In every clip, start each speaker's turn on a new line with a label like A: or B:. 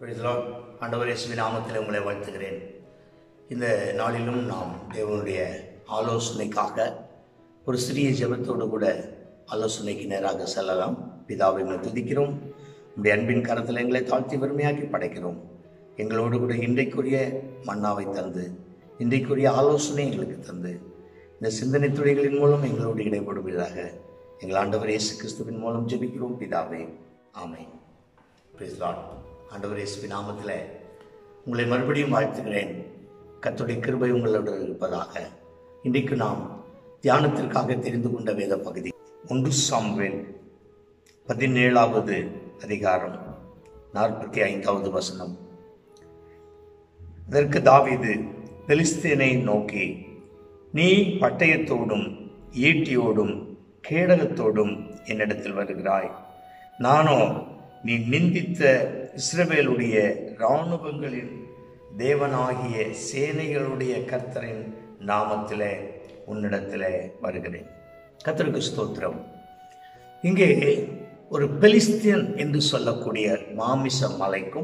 A: Praise the Lord. ஆண்டவர் இயேசுவின் நாமத்தில் உங்களை வாழ்த்துகிறேன் இந்த நாளிலும் நாம் தேவனுடைய ஆலோசனைக்காக ஒரு சிறிய ஜெபத்தோடு கூட ஆலோசனைக்கு நேராக செல்லலாம் பிதாவை நாம் துதிக்கிறோம் உடைய அன்பின் கரத்தில் எங்களை தாழ்த்தி வறுமையாக்கி படைக்கிறோம் எங்களோடு கூட இன்றைக்குரிய மன்னாவை தந்து இன்றைக்குரிய ஆலோசனை எங்களுக்கு தந்து இந்த சிந்தனை துறைகளின் மூலம் எங்களோடு இடைப்படுவதாக எங்கள் ஆண்டவர் இயேசு கிறிஸ்துவின் மூலம் ஜெபிக்கிறோம் பிதாவே ஆமென் Praise the Lord. ஆண்டவர் இயேசுவின் நாமத்தில் உங்களை மறுபடியும் வாழ்த்துகிறேன் கர்த்தருடைய கிருபை உங்களோடு இருப்பதாக இன்றைக்கு நாம் தியானத்திற்காக தெரிந்து கொண்ட வேத பகுதி ஒன்று சாம்வேல் பதினேழாவது அதிகாரம் நாற்பத்தி ஐந்தாவது வசனம் இதற்கு தாவீது பெலிஸ்தீனை நோக்கி நீ பட்டயத்தோடும் ஈட்டியோடும் கேடகத்தோடும் என்னிடத்தில் வருகிறாய் நானோ நீ நிந்தித்த இஸ்ரவேலுடைய இராணுவங்களின் தேவனாகிய சேனைகளுடைய கர்த்தரின் நாமத்திலே உன்னிடத்திலே வருகிறேன் கர்த்தருக்கு ஸ்தோத்திரம் இங்கே ஒரு பெலிஸ்தியன் என்று சொல்லக்கூடிய மாமிச மலைக்கும்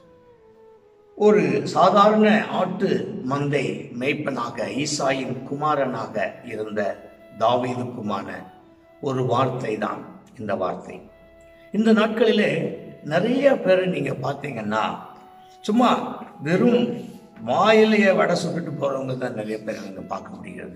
A: ஒரு சாதாரண ஆட்டு மந்தை மேய்ப்பனாக ஈசாயின் குமாரனாக இருந்த தாவீதுக்குமான ஒரு வார்த்தை தான் இந்த வார்த்தை இந்த நாட்களிலே நிறைய பேரை நீங்க பார்த்தீங்கன்னா சும்மா வெறும் வாயிலேயே வடை சுட்டுட்டு போறவங்க தான் நிறைய பேர் அங்கே பார்க்க முடிகிறது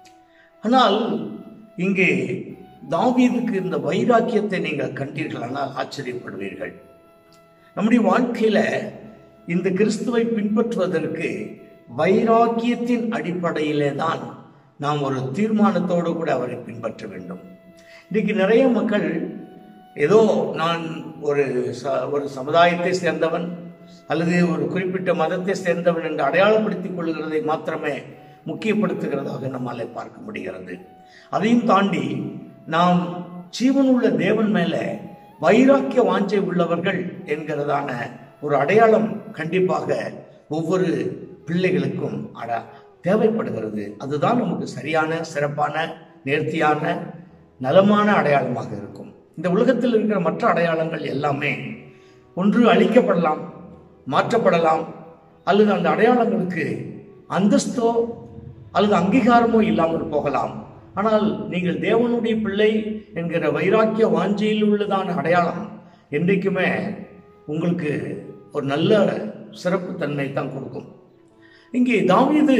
A: ஆனால் இங்கே தாவீதுக்கு இந்த வைராக்கியத்தை நீங்கள் கண்டீர்களானால் ஆச்சரியப்படுவீர்கள் நம்முடைய வாழ்க்கையில இந்த கிறிஸ்துவை பின்பற்றுவதற்கு வைராக்கியத்தின் அடிப்படையிலே தான் நாம் ஒரு தீர்மானத்தோடு கூட அவரை பின்பற்ற வேண்டும் இன்னைக்கு நிறைய மக்கள் ஏதோ நான் ஒரு ச- ஒரு சமுதாயத்தை சேர்ந்தவன் அல்லது ஒரு குறிப்பிட்ட மதத்தை சேர்ந்தவன் என்று அடையாளப்படுத்திக் கொள்கிறதை மாத்திரமே முக்கியப்படுத்துகிறதாக நம்மாலே பார்க்க முடிகிறது அதையும் தாண்டி நாம் ஜீவனுள்ள தேவன் மேல வைராக்கிய வாஞ்சை உள்ளவர்கள் என்கிறதான ஒரு அடையாளம் கண்டிப்பாக ஒவ்வொரு பிள்ளைகளுக்கும் அட தேவைப்படுகிறது அதுதான் நமக்கு சரியான சிறப்பான நேர்த்தியான நலமான அடையாளமாக இருக்கும் இந்த உலகத்தில் இருக்கிற மற்ற அடையாளங்கள் எல்லாமே ஒன்று அழிக்கப்படலாம் மாற்றப்படலாம் அல்லது அந்த அடையாளங்களுக்கு அந்தஸ்தோ அல்லது அங்கீகாரமோ இல்லாமல் போகலாம் ஆனால் நீங்கள் தேவனுடைய பிள்ளை என்கிற வைராக்கிய வாஞ்சையில் உள்ளதான அடையாளம் என்றைக்குமே உங்களுக்கு ஒரு நல்ல சிறப்பு தன்மை தான் கொடுக்கும் இங்கே தாவீது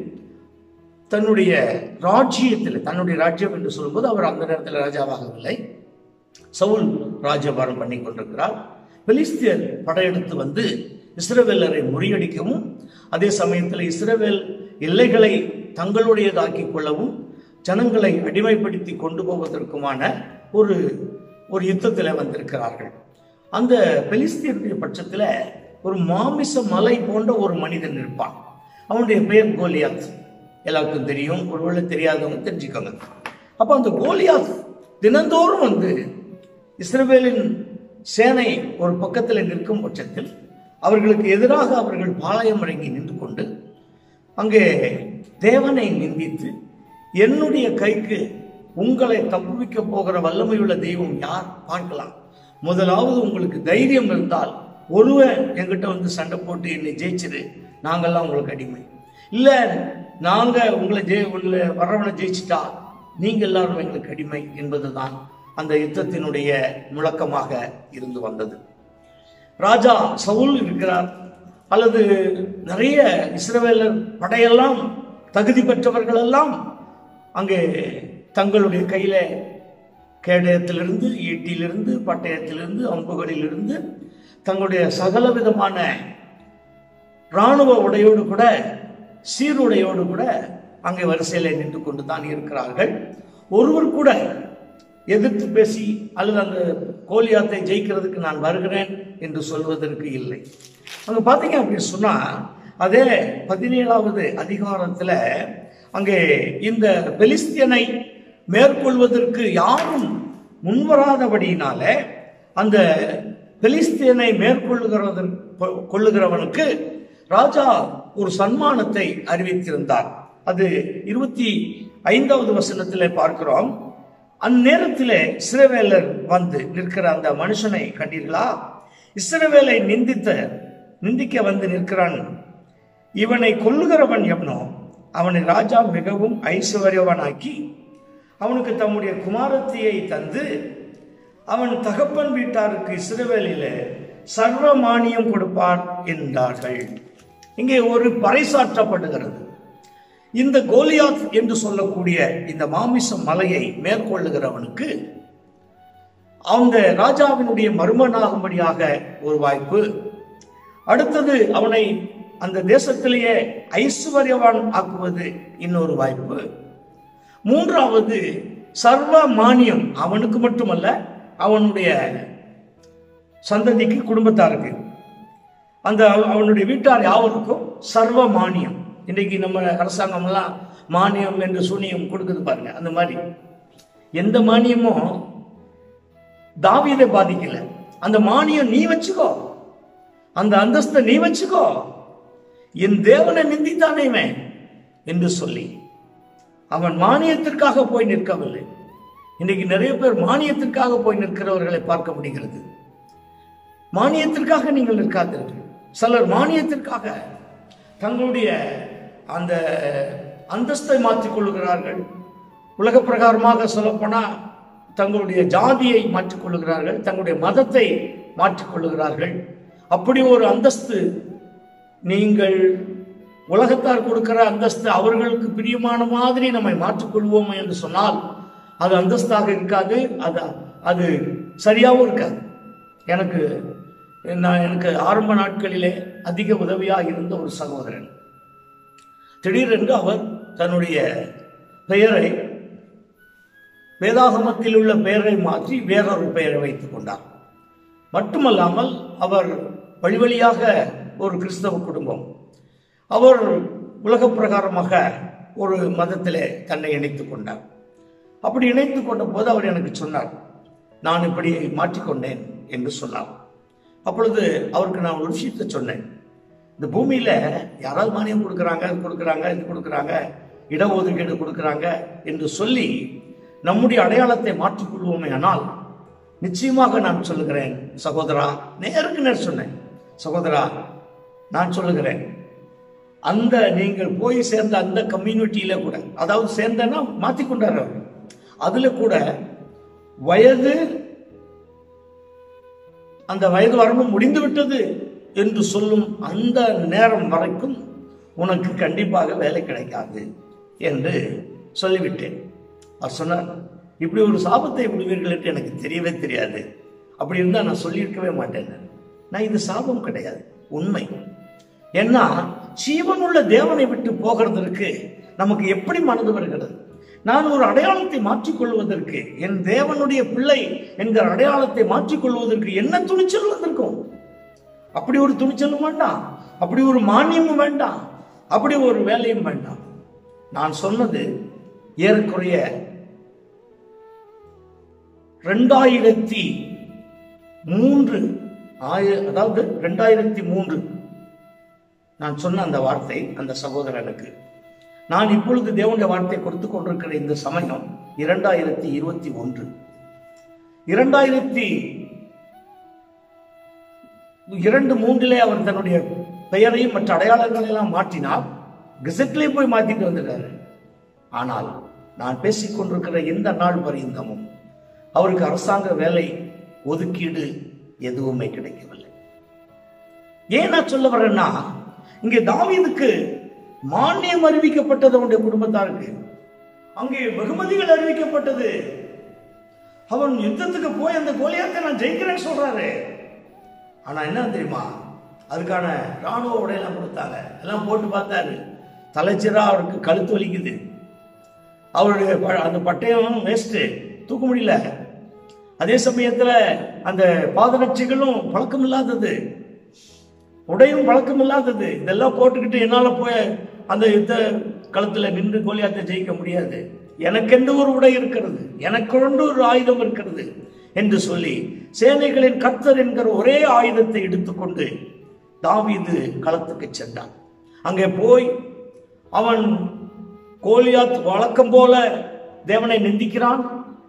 A: தன்னுடைய ராஜ்யத்தில் தன்னுடைய ராஜ்யம் என்று சொல்லும்போது அவர் அந்த நேரத்தில் ராஜாவாகவில்லை சவுல் ராஜ்யபாரம் பண்ணி கொண்டிருக்கிறார் பெலிஸ்தியர் படையெடுத்து வந்து இஸ்ரவேலரை முறியடிக்கவும் அதே சமயத்தில் இஸ்ரவேல் எல்லைகளை தங்களுடையதாக்கிக் கொள்ளவும் ஜனங்களை அடிமைப்படுத்தி கொண்டு போவதற்குமான ஒரு ஒரு யுத்தத்தில் வந்திருக்கிறார்கள் அந்த பெலிஸ்தியருடைய பட்சத்தில் ஒரு மாமிச மலை போன்ற ஒரு மனிதன் இருப்பான் அவனுடைய பெயர் கோலியாத் எல்லாருக்கும் தெரியும் ஒருவேளை தெரியாதவங்க தெரிஞ்சுக்கோங்க அப்போ அந்த கோலியாத் தினந்தோறும் வந்து இஸ்ரவேலின் சேனை ஒரு பக்கத்தில் நிற்கும் பட்சத்தில் அவர்களுக்கு எதிராக அவர்கள் பாளையம் இறங்கி நின்று கொண்டு அங்கே தேவனை நிந்தித்து என்னுடைய கைக்கு உங்களை தப்புவிக்க போகிற வல்லமையுள்ள தெய்வம் யார் பார்க்கலாம் முதலாவது உங்களுக்கு தைரியம் இருந்தால் ஒருவன் என்கிட்ட வந்து சண்டை போட்டு என்னை ஜெயிச்சிரு நாங்கெல்லாம் உங்களுக்கு அடிமை இல்ல நாங்க உங்களை ஜெய உங்களை வர்றவனை ஜெயிச்சிட்டா நீங்க எல்லாரும் எங்களுக்கு அடிமை என்பதுதான் அந்த யுத்தத்தினுடைய முழக்கமாக இருந்து வந்தது ராஜா சவுல் இருக்கிறார் அல்லது நிறைய இஸ்ரவேலர் படையெல்லாம் தகுதி பெற்றவர்கள் எல்லாம் அங்கே தங்களுடைய கையில கேடயத்திலிருந்து ஈட்டியிலிருந்து பட்டயத்திலிருந்து அம்புகளிலிருந்து தங்களுடைய சகல விதமான இராணுவ உடையோடு கூட சீருடையோடு கூட அங்கே வரிசையில நின்று கொண்டு தான் இருக்கிறார்கள் ஒருவர் கூட எதிர்த்து பேசி அல்லது அந்த கோலியாத்தை ஜெயிக்கிறதுக்கு நான் வருகிறேன் என்று சொல்வதற்கு இல்லை அங்க பாத்தீங்க அப்படின்னு சொன்னா அதே பதினேழாவது அதிகாரத்துல அங்கே இந்த பெலிஸ்தியனை மேற்கொள்வதற்கு யாரும் முன்வராதபடியினால அந்த பெலிஸ்தியனை மேற்கொள்ளுகிறதன் கொள்ளுகிறவனுக்கு ராஜா ஒரு சன்மானத்தை அறிவித்திருந்தார் அது இருபத்தி ஐந்தாவது வசனத்திலே பார்க்கிறோம் அந்நேரத்திலே இஸ்ரவேலர் வந்து நிற்கிற அந்த மனுஷனை கண்டீர்களா இஸ்ரவேலை நிந்தித்த
B: நிந்திக்க வந்து நிற்கிறான் இவனை கொல்லுகிறவன் எவனோ அவனை ராஜா மிகவும் ஐஸ்வர்யவனாக்கி அவனுக்கு தம்முடைய குமாரத்தியை தந்து அவன் தகப்பன் வீட்டாருக்கு இஸ்ரவேலிலே சர்வ மானியம் கொடுப்பார் என்றார்கள் இங்கே ஒரு பறைசாற்றப்படுகிறது இந்த கோலியாத் என்று சொல்லக்கூடிய இந்த மாமிச மலையை மேற்கொள்ளுகிறவனுக்கு அந்த ராஜாவினுடைய மருமனாகும்படியாக ஒரு வாய்ப்பு அடுத்தது அவனை அந்த தேசத்திலேயே ஐஸ்வர்யவான் ஆக்குவது இன்னொரு வாய்ப்பு மூன்றாவது சர்வ மானியம் அவனுக்கு மட்டுமல்ல அவனுடைய சந்ததிக்கு குடும்பத்தாருக்கு அந்த அவ- அவனுடைய வீட்டார் யாவருக்கும் சர்வ மானியம் இன்றைக்கு நம்ம அரசாங்கம்லாம் மானியம் என்று சூனியம் கொடுக்குது பாருங்க அந்த மாதிரி எந்த மானியமும் தாவீதை பாதிக்கல அந்த மானியம் நீ வச்சுக்கோ அந்த அந்தஸ்தை நீ வச்சுக்கோ என் தேவனை நிந்தித்தானே இவன் என்று சொல்லி அவன் மானியத்திற்காக போய் நிற்கவில்லை இன்னைக்கு நிறைய பேர் மானியத்திற்காக போய் நிற்கிறவர்களை பார்க்க முடிகிறது மானியத்திற்காக நீங்கள் நிற்காதீர்கள் சிலர் மானியத்திற்காக தங்களுடைய அந்த அந்தஸ்தை மாற்றிக் கொள்கிறார்கள் உலக பிரகாரமாக சொல்லப்போனால் தங்களுடைய ஜாதியை மாற்றிக் கொள்கிறார்கள் தங்களுடைய மதத்தை மாற்றிக் கொள்கிறார்கள் அப்படி ஒரு அந்தஸ்து நீங்கள் உலகத்தார் கொடுக்கிற அந்தஸ்து அவர்களுக்கு பிரியமான மாதிரி நம்மை மாற்றிக்கொள்வோம் என்று சொன்னால் அது அந்தஸ்தாக இருக்காது அது அது சரியாகவும் இருக்காது எனக்கு நான் எனக்கு ஆரம்ப நாட்களிலே அதிக உதவியாக இருந்த ஒரு சகோதரன் திடீரென்று அவர் தன்னுடைய பெயரை வேதாகமத்தில் உள்ள பெயரை மாற்றி வேறொரு பெயரை வைத்துக் கொண்டார் மட்டுமல்லாமல் அவர் வழி வழியாக ஒரு கிறிஸ்தவ குடும்பம் அவர் உலக பிரகாரமாக ஒரு மதத்திலே தன்னை இணைத்துக் கொண்டார் அப்படி இணைத்துக் கொண்ட போது அவர் எனக்கு சொன்னார் நான் இப்படி மாற்றிக்கொண்டேன் என்று சொன்னார் அப்பொழுது அவருக்கு நான் ஒரு விஷயத்தை சொன்னேன் இந்த பூமியில யாராவது மானியம் கொடுக்குறாங்க அது கொடுக்குறாங்க இது கொடுக்குறாங்க இடஒதுக்கீடு கொடுக்குறாங்க என்று சொல்லி நம்முடைய அடையாளத்தை மாற்றிக்கொள்வோமே ஆனால் நிச்சயமாக நான் சொல்லுகிறேன் சகோதரா நேருக்கு நேர் சொன்னேன் சகோதரா நான் சொல்லுகிறேன் அந்த நீங்கள் போய் சேர்ந்த அந்த கம்யூனிட்டியில கூட அதாவது சேர்ந்தனா மாத்திக்கொண்டார் அவர் அதுல கூட வயது அந்த வயது வரம்பு முடிந்து விட்டது என்று சொல்லும் அந்த நேரம் வரைக்கும் உனக்கு கண்டிப்பாக வேலை கிடைக்காது என்று சொல்லிவிட்டேன் அவர் சொன்னார் இப்படி ஒரு சாபத்தை விடுவீர்கள் என்று எனக்கு தெரியவே தெரியாது அப்படி இருந்தால் நான் சொல்லியிருக்கவே மாட்டேன் நான் இது சாபம் கிடையாது உண்மை ஏன்னா ஜீவனுள்ள தேவனை விட்டு போகிறதற்கு நமக்கு எப்படி மனது வருகிறது நான் ஒரு அடையாளத்தை மாற்றிக்கொள்வதற்கு என் தேவனுடைய பிள்ளை என்கிற அடையாளத்தை மாற்றிக்கொள்வதற்கு என்ன துணிச்சல் வந்திருக்கும் அப்படி ஒரு துணிச்சலும் வேண்டாம் அப்படி ஒரு மானியமும் வேண்டாம் அப்படி ஒரு வேலையும் வேண்டாம் நான் சொன்னது ஏறக்குறைய ரெண்டாயிரத்தி மூன்று ஆய அதாவது ரெண்டாயிரத்தி மூன்று நான் சொன்ன அந்த வார்த்தை அந்த சகோதரனுக்கு நான் இப்பொழுது தேவனுடைய வார்த்தை கொடுத்து கொண்டிருக்கிற இந்த சமயம் இரண்டாயிரத்தி இருபத்தி ஒன்று இரண்டாயிரத்தி இரண்டு மூன்றிலே அவர் தன்னுடைய பெயரையும் மற்ற அடையாளங்களை எல்லாம் மாற்றினார் கெசட்லேயே போய் மாத்திட்டு வந்துட்டாரு ஆனால் நான் பேசிக் கொண்டிருக்கிற இந்த நாள் பரியந்தமும் அவருக்கு அரசாங்க வேலை ஒதுக்கீடு எதுவுமே கிடைக்கவில்லை ஏன் நான் சொல்ல வரேன்னா இங்கே தாவீதுக்கு மானியம் அறிவிக்கப்பட்டது அவனுடைய குடும்பத்தாருக்கு அங்கே வெகுமதிகள் அறிவிக்கப்பட்டது அவன் யுத்தத்துக்கு போய் அந்த கோலியாத்தை நான் ஜெயிக்கிறேன்னு சொல்றாரு ஆனா என்ன தெரியுமா அதுக்கான ராணுவ உடையெல்லாம் கொடுத்தாங்க எல்லாம் போட்டு பார்த்தாரு தலைச்சிரா அவருக்கு கழுத்து வலிக்குது அவருடைய ப- அந்த பட்டயம் வேஸ்ட்டு தூக்க முடியல அதே சமயத்துல அந்த பாதரட்சிகளும் பழக்கம் இல்லாதது உடையும் பழக்கம் இல்லாதது இதெல்லாம் போட்டுக்கிட்டு என்னால போய் அந்த யுத்த களத்துல நின்று கோலியாத்தை ஜெயிக்க முடியாது எனக்கென்று ஒரு உடை இருக்கிறது எனக்கொண்டு ஒரு ஆயுதம் இருக்கிறது என்று சொல்லி சேனைகளின் கர்த்தர் என்கிற ஒரே ஆயுதத்தை எடுத்துக்கொண்டு தாவீது களத்துக்கு சென்றான் அங்கே போய் அவன் கோலியாத் வழக்கம் போல தேவனை நிந்திக்கிறான்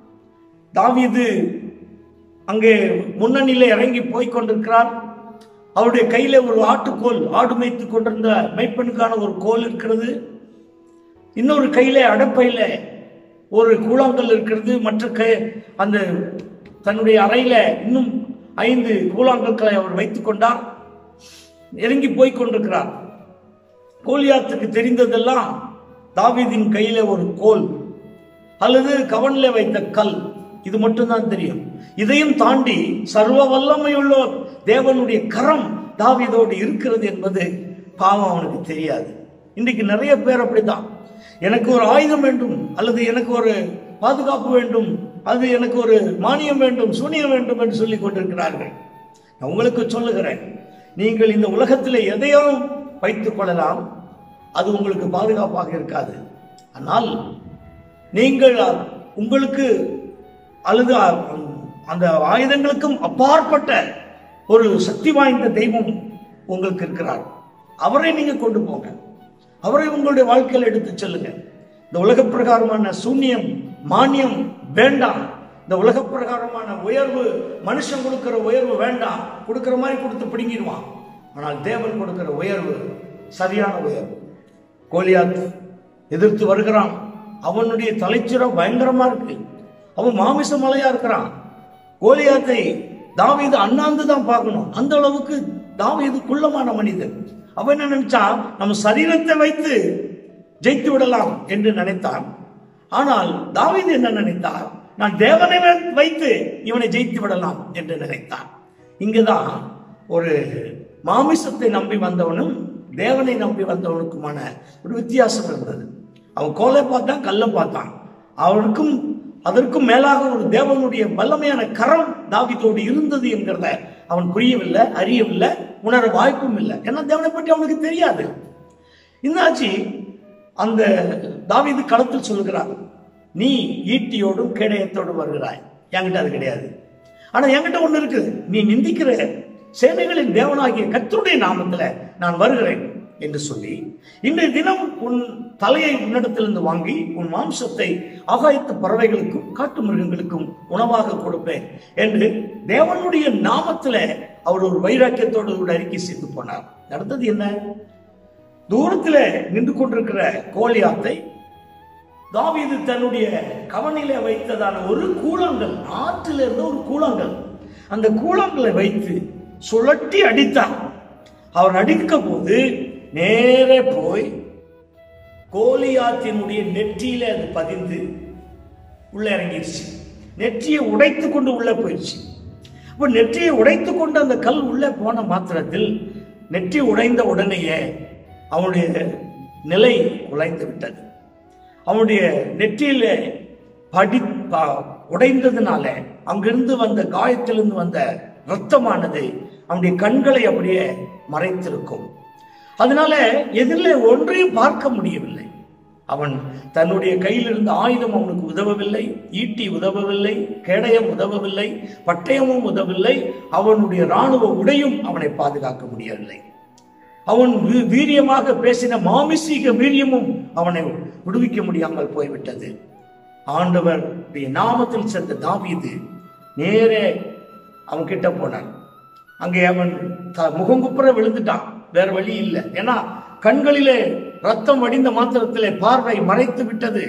B: தாவீது அங்கே முன்னணியில இறங்கி போய் கொண்டிருக்கிறார் அவருடைய கையில ஒரு ஆட்டுக்கோல் ஆடு மேய்த்து கொண்டிருந்த மெய்ப்பெண்ணுக்கான ஒரு கோல் இருக்கிறது இன்னொரு கையில அடப்பையில ஒரு கூழாங்கல் இருக்கிறது மற்ற கை அந்த தன்னுடைய அறையில இன்னும் ஐந்து கூழாங்கற்களை அவர் வைத்துக் கொண்டார் இறங்கி போய் கொண்டிருக்கிறார் கோலியாத்துக்கு தெரிந்ததெல்லாம் தாவீதின் கையில ஒரு கோல் அல்லது கவனில் வைத்த கல் இது மட்டும்தான் தெரியும் இதையும் தாண்டி சர்வ வல்லமையுள்ள தேவனுடைய கரம் தாவீதோடு இருக்கிறது என்பது பாவம் அவனுக்கு தெரியாது இன்றைக்கு நிறைய பேர் அப்படிதான் எனக்கு ஒரு ஆயுதம் வேண்டும் அல்லது எனக்கு ஒரு பாதுகாப்பு வேண்டும் அது எனக்கு ஒரு மானியம் வேண்டும் சூனியம் வேண்டும் என்று சொல்லிக் கொண்டிருக்கிறார்கள் நான் உங்களுக்கு சொல்லுகிறேன் நீங்கள் இந்த உலகத்தில் எதையும் வைத்துக் கொள்ளலாம் அது உங்களுக்கு பாதுகாப்பாக இருக்காது ஆனால் நீங்கள் உங்களுக்கு அல்லது அந்த ஆயுதங்களுக்கும் அப்பாற்பட்ட ஒரு சக்தி வாய்ந்த தெய்வம் உங்களுக்கு இருக்கிறார் அவரை நீங்க கொண்டு போங்க அவரை உங்களுடைய வாழ்க்கையில் எடுத்து செல்லுங்க இந்த உலக பிரகாரமான சூன்யம் மானியம் வேண்டாம் இந்த உலக பிரகாரமான உயர்வு மனுஷன் கொடுக்கிற உயர்வு வேண்டாம் கொடுக்கிற மாதிரி கொடுத்து பிடுங்கிடுவான் ஆனால் தேவன் கொடுக்கிற உயர்வு சரியான உயர்வு கோலியாத் எதிர்த்து வருகிறான் அவனுடைய தலைச்சிரம் பயங்கரமா இருக்கு அவன் மாமிச மலையா இருக்கிறான் கோலியாத்தை தாவீது அண்ணாந்து தான் பார்க்கணும் அந்த அளவுக்கு தாவீது குள்ளமான மனிதன் அவன் என்ன நினைச்சா நம்ம சரீரத்தை வைத்து ஜெயித்து விடலாம் என்று நினைத்தான் ஆனால் தாவீது என்ன நினைத்தார் நான் தேவனை வைத்து இவனை ஜெயித்து விடலாம் என்று நினைத்தான் இங்குதான் ஒரு மாமிசத்தை நம்பி வந்தவனும் தேவனை நம்பி வந்தவனுக்குமான ஒரு வித்தியாசம் இருந்தது அவன் கோலை பார்த்தான் கல்லை பார்த்தான் அவனுக்கும் அதற்கும் மேலாக ஒரு தேவனுடைய வல்லமையான கரம் தாவித்தோடு இருந்தது என்கிறத அவன் புரியவில்லை அறியவில்லை உணர வாய்ப்பும் இல்லை ஏன்னா தேவனை பற்றி அவனுக்கு தெரியாது என்னாச்சு அந்த தாவிது களத்தில் சொல்லுகிறார் நீ ஈட்டியோடும் கேடயத்தோடும் வருகிறாய் என்கிட்ட அது கிடையாது ஆனா என்கிட்ட ஒண்ணு இருக்கு நீ நிந்திக்கிற சேனைகளின் தேவனாகிய கத்தருடைய நாமத்துல நான் வருகிறேன் என்று சொல்லி இன்றைய தினம் உன் தலையை உன்னிடத்திலிருந்து வாங்கி உன் மாம்சத்தை ஆகாயத்து பறவைகளுக்கும் காட்டு மிருகங்களுக்கும் உணவாக கொடுப்பேன் என்று தேவனுடைய நாமத்துல அவர் ஒரு வைராக்கியத்தோடு ஒரு அறிக்கை செய்து போனார் நடந்தது என்ன தூரத்துல நின்று கொண்டிருக்கிற கோலியாத்தை தாவீது தன்னுடைய கவனில வைத்ததான ஒரு கூழங்கள் ஆற்றில இருந்த ஒரு கூழங்கள் அந்த கூழங்களை வைத்து சுழட்டி அடித்தார் அவர் அடிக்க போது நேரே போய் கோலியாத்தினுடைய நெற்றியில அது பதிந்து உள்ள இறங்கிருச்சு நெற்றியை உடைத்து கொண்டு உள்ள போயிடுச்சு அப்ப நெற்றியை உடைத்து கொண்டு அந்த கல் உள்ளே போன மாத்திரத்தில் நெற்றி உடைந்த உடனேயே அவனுடைய நிலை குலைந்து விட்டது அவனுடைய நெற்றியில படி ப- உடைந்ததுனால அங்கிருந்து வந்த காயத்திலிருந்து வந்த இரத்தமானது அவனுடைய கண்களை அப்படியே மறைத்திருக்கும் அதனால எதிரில் ஒன்றையும் பார்க்க முடியவில்லை அவன் தன்னுடைய கையில் இருந்த ஆயுதம் அவனுக்கு உதவவில்லை ஈட்டி உதவவில்லை கேடயம் உதவவில்லை பட்டயமும் உதவவில்லை அவனுடைய இராணுவ உடையும் அவனை பாதுகாக்க முடியவில்லை அவன் வீ- வீரியமாக பேசின மாமிசீக வீரியமும் அவனை விடுவிக்க முடியாமல் போய்விட்டது ஆண்டவருடைய நாமத்தில் சென்ற தாவீது நேரே அவன் கிட்ட போனான் அங்கே அவன் த- முகங்குப்புற விழுந்துட்டான் வேற வழி இல்லை ஏன்னா கண்களிலே ரத்தம் வடிந்த மாத்திரத்திலே பார்வை மறைத்து விட்டது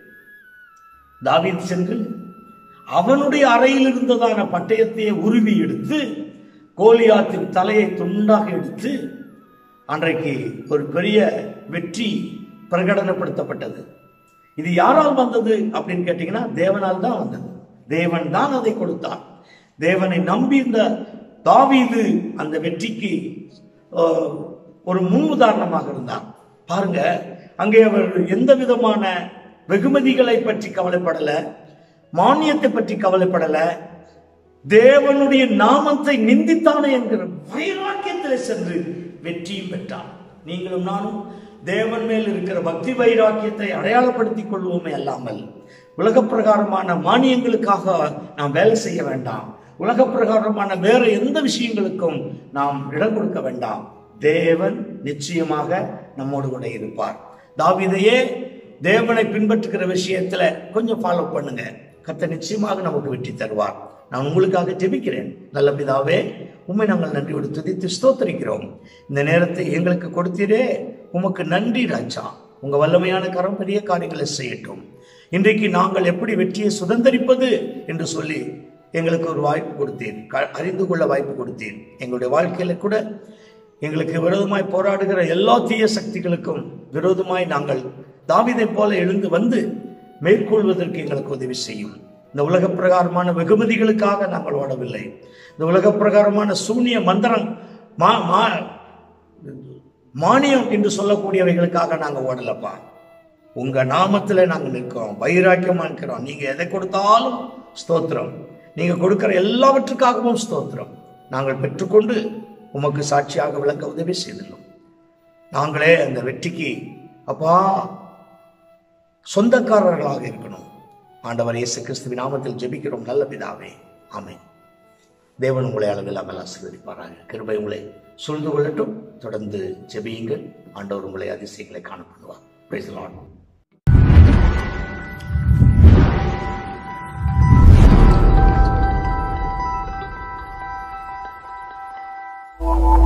B: தாவீது சென்று அவனுடைய அறையில் இருந்ததான பட்டயத்தையே உருவி எடுத்து கோலியாத்தின் தலையை துண்டாக எடுத்து அன்றைக்கு ஒரு பெரிய வெற்றி பிரகடனப்படுத்தப்பட்டது இது யாரால் வந்தது அப்படின்னு கேட்டீங்கன்னா தேவனால் தான் வந்தது தேவன் தான் அதை கொடுத்தார் தேவனை நம்பி இந்த தாவீது அந்த வெற்றிக்கு அஹ், ஒரு முன் உதாரணமாக இருந்தார் பாருங்க அங்கே அவர் எந்த விதமான வெகுமதிகளை பற்றி கவலைப்படல மானியத்தை பற்றி கவலைப்படல தேவனுடைய நாமத்தை நிந்தித்தானே என்கிற வைராக்கியத்தில் சென்று வெற்றியும் பெற்றான் நீங்களும் நானும் தேவன் மேல் இருக்கிற பக்தி வைராக்கியத்தை அடையாளப்படுத்திக் கொள்வோமே அல்லாமல் உலக பிரகாரமான மானியங்களுக்காக நாம் வேலை செய்ய வேண்டாம் உலக பிரகாரமான வேற எந்த விஷயங்களுக்கும் நாம் இடம் கொடுக்க வேண்டாம் தேவன் நிச்சயமாக நம்மோடு கூட இருப்பார் தாவீதையே தேவனை பின்பற்றுகிற விஷயத்துல கொஞ்சம் ஃபாலோ பண்ணுங்க கர்த்தர் நிச்சயமாக நமக்கு வெற்றி தருவார் நான் உங்களுக்காக ஜெபிக்கிறேன் நல்ல பிதாவே உண்மை நாங்கள் நன்றியோடு துதித்து ஸ்தோத்தரிக்கிறோம் இந்த நேரத்தை எங்களுக்கு கொடுத்தீரே உமக்கு நன்றி ராஜா உங்க வல்லமையான கரம் பெரிய காரியங்களை செய்யட்டும் இன்றைக்கு நாங்கள் எப்படி வெற்றியை சுதந்திரிப்பது என்று சொல்லி எங்களுக்கு ஒரு வாய்ப்பு கொடுத்தீர் க- அறிந்து கொள்ள வாய்ப்பு கொடுத்தீர் எங்களுடைய வாழ்க்கையில கூட எங்களுக்கு விரோதமாய் போராடுகிற எல்லா தீய சக்திகளுக்கும் விரோதமாய் நாங்கள் தாவீதைப் போல எழுந்து வந்து மேற்கொள்வதற்கு எங்களுக்கு உதவி செய்யும் இந்த உலக பிரகாரமான வெகுமதிகளுக்காக நாங்கள் ஓடவில்லை இந்த உலக பிரகாரமான சூனிய மந்திரம் மா மா மானியம் என்று சொல்லக்கூடியவைகளுக்காக நாங்கள் ஓடலப்பா உங்க நாமத்துல நாங்க நிற்கிறோம் வைராக்கியமா இருக்கிறோம் நீங்க எதை கொடுத்தாலும் ஸ்தோத்திரம் நீங்க கொடுக்கிற எல்லாவற்றுக்காகவும் ஸ்தோத்திரம் நாங்கள் பெற்றுக்கொண்டு உமக்கு சாட்சியாக விளங்க உதவி செய்துள்ளோம் நாங்களே அந்த வெற்றிக்கு அப்பா சொந்தக்காரர்களாக இருக்கணும் ஆண்டவர் இயேசு கிறிஸ்துவின் நாமத்தில் ஜெபிக்கிறோம் நல்ல பிதாவே ஆமென் தேவன் உங்களை அளவில்லாமல் ஆசீர்வதிப்பாராக கிருபை உங்களை சூழ்ந்து கொள்ளட்டும் தொடர்ந்து ஜெபியுங்கள் ஆண்டவர் உங்களை அதிசயங்களை காணப்படுவார் பிரைஸ் லார்ட்
C: Thank